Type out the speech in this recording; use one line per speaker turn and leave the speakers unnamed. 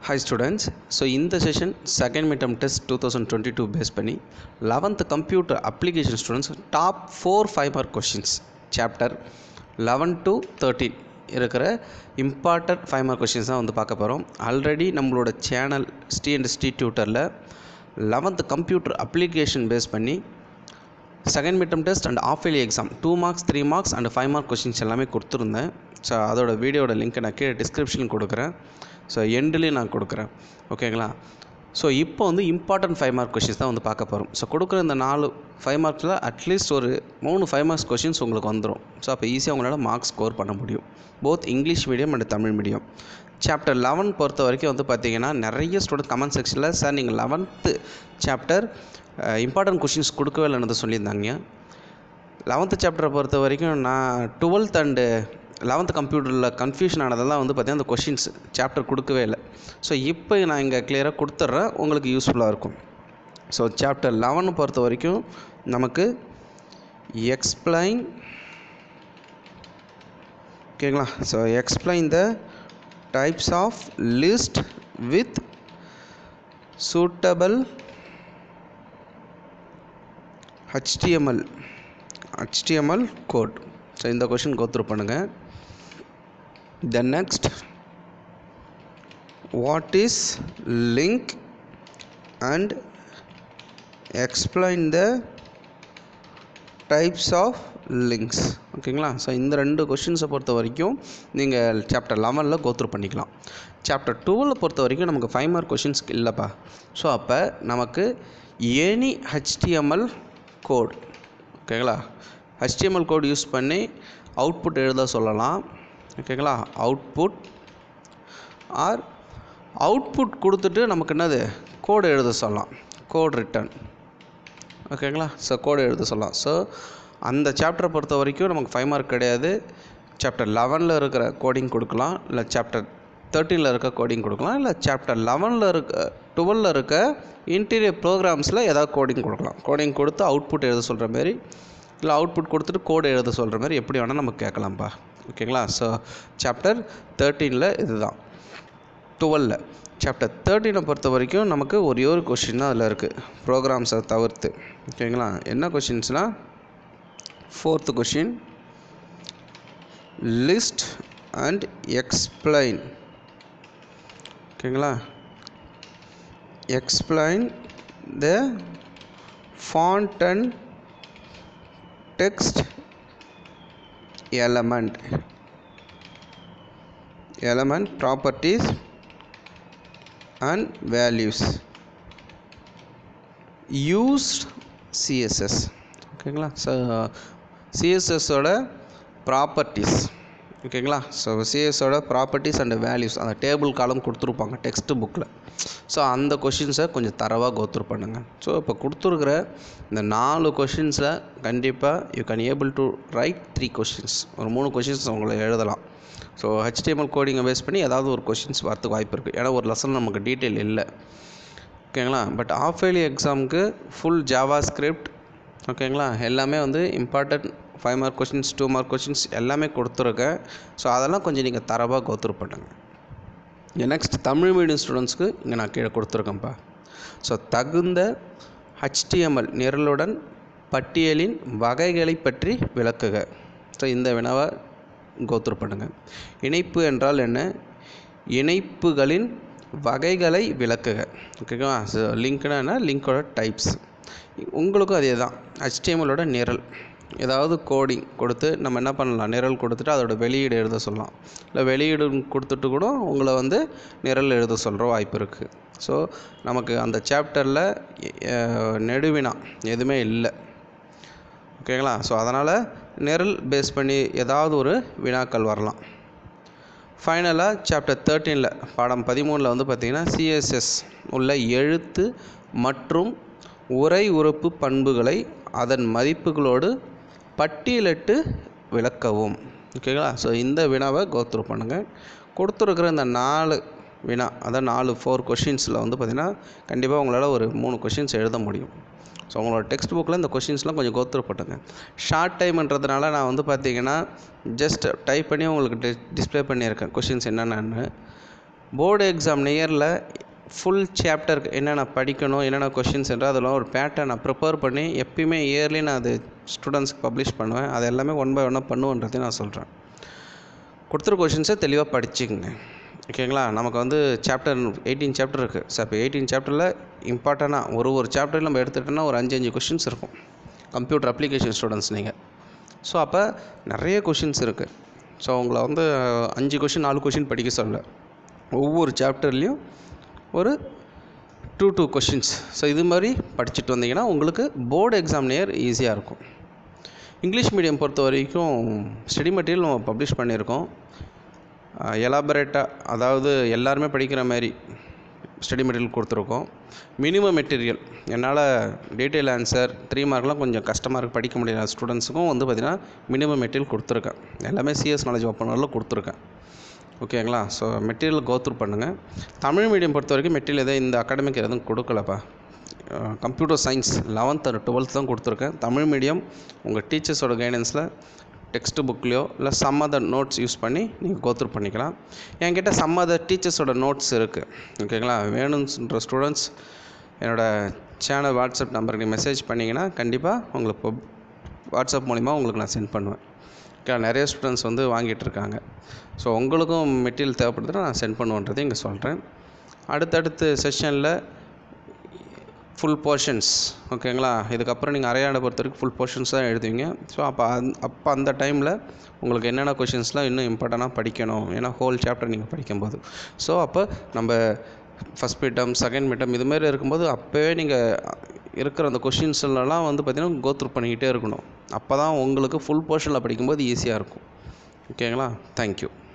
hi students so இந்த session second midterm test two thousand twenty two base பண்ணி eleventh computer application students top four five mark questions chapter eleven to thirteen இருக்கிற important five mark questions தான் வந்து பார்க்க போகிறோம் already நம்மளோட channel Sri and Sri டியூட்டரில் eleventh computer application base பண்ணி second midterm test and half yearly exam two marks three marks and five mark questions எல்லாமே கொடுத்துருந்தேன் ஸோ அதோட வீடியோட லிங்க்கை நான் கீழே டிஸ்கிரிப்ஷன் கொடுக்குறேன் ஸோ எண்ட்லேயும் நான் கொடுக்குறேன் ஓகேங்களா ஸோ இப்போ வந்து இம்பார்ட்டன்ட் ஃபைவ் மார்க் கொஷின்ஸ் தான் வந்து பார்க்க போகிறோம் ஸோ கொடுக்குற இந்த நாலு ஃபைவ் மார்க்ஸில் அட்லீஸ்ட் ஒரு மூணு ஃபைவ் மார்க்ஸ் கொஷின்ஸ் உங்களுக்கு வந்துடும் ஸோ அப்போ ஈஸியாக உங்களால் மார்க்ஸ் ஸ்கோர் பண்ண முடியும் both English medium and Tamil medium chapter eleven பொறுத்த வரைக்கும் வந்து பார்த்தீங்கன்னா நிறைய ஸ்டூடெண்ட் கமெண்ட் செக்ஷனில் சார் நீங்கள் லெவன்த்து சாப்டர் இம்பார்ட்டன்ட் கொஷின்ஸ் கொடுக்கவே இல்லைன்னு சொல்லியிருந்தாங்க லெவன்த்து சாப்டரை பொறுத்த வரைக்கும் நான் டுவெல்த் அண்டு லெவன்த்து கம்ப்யூட்டரில் கன்ஃபியூஷன் ஆனதெல்லாம் வந்து பார்த்தீங்கன்னா அந்த கொஷின்ஸ் சாப்டர் கொடுக்கவே இல்லை ஸோ இப்போ நான் இங்கே கிளியராக கொடுத்துட்றேன் உங்களுக்கு யூஸ்ஃபுல்லாக இருக்கும் ஸோ சாப்டர் லெவனை பொறுத்த வரைக்கும் நமக்கு எக்ஸ்பிளைன் ஓகேங்களா so explain the types of list with suitable HTML HTML code so இந்த கொஷின் கோத்ரூ பண்ணுங்கள் then next what is link and explain the types of links ஓகேங்களா ஸோ இந்த ரெண்டு கொஷின்ஸை பொறுத்த வரைக்கும் நீங்கள் சாப்டர் லெவனில் கோத்ரூ பண்ணிக்கலாம் சாப்டர் டுவெலில் பொறுத்த வரைக்கும் நமக்கு ஃபைவ் மார்க் கொஷின்ஸ் இல்லைப்பா ஸோ அப்போ நமக்கு எனி ஹெச்டிஎம்எல் கோட் ஓகேங்களா ஹெச்டிஎம்எல் கோட் யூஸ் பண்ணி அவுட்புட் எழுத சொல்லலாம் ஓகேங்களா அவுட்புட் ஆர் அவுட்புட் கொடுத்துட்டு நமக்கு என்னது கோடு எழுத சொல்லலாம் கோட் ரிட்டன் ஓகேங்களா ஸோ கோடு எழுத சொல்லலாம் ஸோ அந்த சாப்டரை பொறுத்த வரைக்கும் நமக்கு ஃபைவ் மார்க் கிடையாது சாப்டர் லெவனில் இருக்கிற கோடிங் கொடுக்கலாம் இல்லை சாப்டர் தேர்ட்டீனில் இருக்க கோடிங் கொடுக்கலாம் இல்லை சாப்டர் லெவனில் இருக்க டுவெலில் இருக்க இன்டீரியர் ப்ரோக்ராம்ஸில் ஏதாவது கோடிங் கொடுக்கலாம் கோடிங் கொடுத்து அவுட்புட் எழுத சொல்கிற மாரி இல்லை அவுட்புட் கொடுத்துட்டு கோடு எழுத சொல்கிற மாதிரி எப்படி வேணால் நம்ம கேட்கலாம்ப்பா ஓகேங்களா ஸோ சாப்டர் தேர்ட்டீனில் இதுதான் டுவெலில் சாப்டர் தேர்ட்டீனை பொறுத்த வரைக்கும் நமக்கு ஒரே ஒரு கொஷின் தான் அதில் இருக்குது ப்ரோக்ராம்ஸை தவிர்த்து ஓகேங்களா என்ன கொஷின்ஸ்னால் fourth question list and explain ஓகேங்களா explain the font and text element element properties and values used css ஓகேங்களா ஸோ சிஎஸ்எஸோட ப்ராப்பர்ட்டிஸ் ஓகேங்களா ஸோ சிஎஸோட ப்ராப்பர்ட்டிஸ் அண்ட் வேல்யூஸ் அந்த டேபிள் காலம் கொடுத்துருப்பாங்க டெக்ஸ்ட் புக்கில் ஸோ அந்த கொஷின்ஸை கொஞ்சம் தரவாக கோத்ரூ பண்ணுங்கள் ஸோ இப்போ கொடுத்துருக்குற இந்த நாலு கொஷின்ஸில் கண்டிப்பாக you can able to write three questions ஒரு மூணு கொஷின்ஸ் உங்களை எழுதலாம் ஸோ ஹெச்டிஎம்எல் கோடிங்கை பேஸ் பண்ணி ஏதாவது ஒரு கொஷின்ஸ் வரத்துக்கு வாய்ப்பு இருக்குது ஏன்னா ஒரு லெசன் நமக்கு டீட்டெயில் இல்லை ஓகேங்களா பட் ஆஃப் இயர்லி எக்ஸாமுக்கு ஃபுல் ஜாவா ஸ்கிரிப்ட் ஓகேங்களா எல்லாமே வந்து important five mark questions two mark questions எல்லாமே கொடுத்துருக்கேன் ஸோ அதெல்லாம் கொஞ்சம் நீங்கள் தரவாக கோத்ரூ பண்ணுங்கள் நெக்ஸ்ட் தமிழ் மீடியம் ஸ்டூடெண்ட்ஸ்க்கு இங்கே நான் கீழே கொடுத்துருக்கேன்ப்பா ஸோ தகுந்த ஹெச்டிஎம்எல் நிரலுடன் பட்டியலின் வகைகளை பற்றி விளக்குக ஸோ இந்த வினாவை கோத்ரூ பண்ணுங்கள் இணைப்பு என்றால் என்ன இணைப்புகளின் வகைகளை விளக்குக ஓகேவா ஸோ லிங்க்னா என்ன லிங்கோட டைப்ஸ் உங்களுக்கும் அதே தான் ஹெச்டிஎம்எலோட நிரல் ஏதாவது கோடிங் கொடுத்து நம்ம என்ன பண்ணலாம் நிரல் கொடுத்துட்டு அதோட வெளியீடு எழுத சொல்லலாம் இல்லை வெளியீடு கொடுத்துட்டு கூட உங்களை வந்து நிரல் எழுத சொல்கிற வாய்ப்பு இருக்குது ஸோ நமக்கு அந்த சாப்டரில் நெடுவினா எதுவுமே இல்லை ஓகேங்களா ஸோ அதனால் நிரல் பேஸ் பண்ணி ஏதாவது ஒரு வினாக்கள் வரலாம் ஃபைனலாக சாப்டர் தேர்ட்டீனில் பாடம் பதிமூணில் வந்து பார்த்திங்கன்னா சிஎஸ்எஸ் உள்ள எழுத்து மற்றும் உரை உறுப்பு பண்புகளை அதன் மதிப்புகளோடு பட்டியலிட்டு விளக்கவும் ஓகேங்களா ஸோ இந்த வினாவை கோத்ரூ பண்ணுங்கள் கொடுத்துருக்குற இந்த நாலு வினா அதான் நாலு ஃபோர் கொஷின்ஸில் வந்து பார்த்திங்கன்னா கண்டிப்பாக உங்களால் ஒரு மூணு கொஷின்ஸ் எழுத முடியும் ஸோ உங்களோட டெக்ஸ்ட் புக்கில் இந்த கொஷின்ஸ்லாம் கொஞ்சம் கோத்ரூ பண்ணுங்க ஷார்ட் டைம்ன்றதுனால நான் வந்து பார்த்தீங்கன்னா ஜஸ்ட் டைப் பண்ணி உங்களுக்கு டி டிஸ்ப்ளே பண்ணியிருக்கேன் கொஷின்ஸ் என்னென்னு போர்டு எக்ஸாம் நியரில் ஃபுல் சாப்டருக்கு என்னென்ன படிக்கணும் என்னென்ன கொஷின்ஸ் என்று அதெல்லாம் ஒரு பேட்டர்ன் நான் ப்ரிப்பேர் பண்ணி எப்பயுமே இயர்லி நான் அது ஸ்டூடெண்ட்ஸ்க்கு பப்ளிஷ் பண்ணுவேன் அது எல்லாமே ஒன் பை ஒன்னாக பண்ணுவேன்றதையும் நான் சொல்கிறேன் கொடுத்துருக்க கொஷின்ஸை தெளிவாக படிச்சுக்கங்க ஓகேங்களா நமக்கு வந்து சாப்டர் எயிட்டீன் சாப்டர் இருக்குது சார் இப்போ எயிட்டீன் சாப்டரில் இம்பார்ட்டண்ட்டாக ஒரு ஒரு சாப்டரில் நம்ம எடுத்துகிட்டோன்னா ஒரு அஞ்சு அஞ்சு கொஷின்ஸ் இருக்கும் கம்ப்யூட்டர் அப்ளிகேஷன் ஸ்டூடெண்ட்ஸ் நீங்கள் ஸோ அப்போ நிறைய கொஷின்ஸ் இருக்குது ஸோ உங்களை வந்து அஞ்சு கொஷின் நாலு கொஷின் படிக்க சொல்ல ஒவ்வொரு சாப்டர்லேயும் ஒரு டூ டூ கொஷின்ஸ் ஸோ இது மாதிரி படிச்சுட்டு வந்தீங்கன்னா உங்களுக்கு போர்டு எக்ஸாம் நேர் ஈஸியாக இருக்கும் இங்கிலீஷ் மீடியம் பொறுத்த வரைக்கும் ஸ்டடி மெட்டீரியல் நம்ம பப்ளிஷ் பண்ணியிருக்கோம் எலாபரேட்டாக அதாவது எல்லாருமே படிக்கிற மாதிரி ஸ்டடி மெட்டீரியல் கொடுத்துருக்கோம் மினிமம் மெட்டீரியல் என்னால் டீட்டெயில் ஆன்சர் த்ரீ மார்க்லாம் கொஞ்சம் கஷ்டமாக இருக்குது படிக்க முடியாத ஸ்டூடெண்ட்ஸுக்கும் வந்து பார்த்திங்கன்னா மினிமம் மெட்டீரியல் கொடுத்துருக்கேன் எல்லாமே சிஎஸ் நாலேஜ் ஓப்பனரில் கொடுத்துருக்கேன் ஓகேங்களா ஸோ மெட்டீரியல் கோத்ரூ பண்ணுங்கள் தமிழ் மீடியம் பொறுத்த வரைக்கும் மெட்டீரியல் எதுவும் இந்த அகாடமிக் எதுவும் கொடுக்கலப்பா computer science eleventh and twelfth தான் கொடுத்துருக்கேன் தமிழ் மீடியம் உங்கள் டீச்சர்ஸோட கைடன்ஸில் டெக்ஸ்ட் புக்லேயோ இல்லை சம் அதர் நோட்ஸ் யூஸ் பண்ணி நீங்கள் கோத்ரூ பண்ணிக்கலாம் என்கிட்ட சம் அதர் டீச்சர்ஸோட நோட்ஸ் இருக்குது ஓகேங்களா வேணுன்ற ஸ்டூடெண்ட்ஸ் என்னோடய சேனல் வாட்ஸ்அப் நம்பருக்கு நீங்கள் மெசேஜ் பண்ணிங்கன்னா கண்டிப்பாக உங்களுக்கு வாட்ஸ்அப் மூலிமா உங்களுக்கு நான் சென்ட் பண்ணுவேன் ஓகே நிறைய ஸ்டூடெண்ட்ஸ் வந்து வாங்கிட்டு இருக்காங்க ஸோ உங்களுக்கும் மெட்டீரியல் தேவைப்படுதுன்னா நான் சென்ட் பண்ணுவேன்றதை இங்கே சொல்கிறேன் அடுத்தடுத்த செஷனில் ஃபுல் போர்ஷன்ஸ் ஓகேங்களா இதுக்கப்புறம் நீங்கள் அரையாண்டை பொறுத்த வரைக்கும் ஃபுல் போர்ஷன்ஸ் தான் எழுதுவீங்க ஸோ அப்போ அந் அப்போ அந்த டைமில் உங்களுக்கு என்னென்ன கொஷின்ஸ்லாம் இன்னும் இம்பார்ட்டண்ட்டாக படிக்கணும் ஏன்னா ஹோல் சாப்டர் நீங்கள் படிக்கும்போது ஸோ அப்போ நம்ம ஃபஸ்ட் மிட்டம் செகண்ட் மிட்டம் இதுமாரி இருக்கும்போது அப்போவே நீங்கள் இருக்கிற அந்த கொஷின்ஸ்லலாம் வந்து பார்த்திங்கன்னா கோத்ரூ பண்ணிக்கிட்டே இருக்கணும் அப்போ தான் உங்களுக்கு ஃபுல் போர்ஷனில் படிக்கும்போது ஈஸியாக இருக்கும் ஓகேங்களா தேங்க்யூ